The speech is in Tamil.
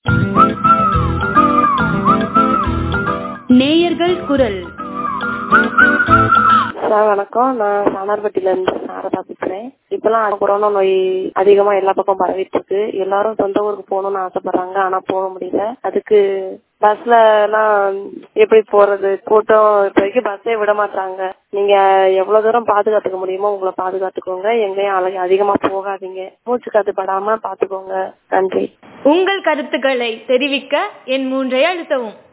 நேயர்கள் குரல் சார் வணக்கம் நான் சாணார்பட்டியில இருந்து சாரதா பேசுறேன் இப்பெல்லாம் கொரோனா நோய் அதிகமா எல்லா பக்கம் பரவிட்டு இருக்கு எல்லாரும் சொந்த ஊருக்கு போகணும்னு ஆசைப்படுறாங்க ஆனா போக முடியல அதுக்கு பஸ்ல எல்லாம் எப்படி போறது கூட்டம் இப்போதைக்கு பஸ்ஸே விட மாட்டாங்க நீங்க எவ்வளவு தூரம் பாதுகாத்துக்க முடியுமோ உங்களை பாதுகாத்துக்கோங்க எங்கேயும் அழகு அதிகமா போகாதீங்க மூச்சு காத்து படாம பாத்துக்கோங்க நன்றி உங்கள் கருத்துக்களை தெரிவிக்க என் மூன்றை அழுத்தவும்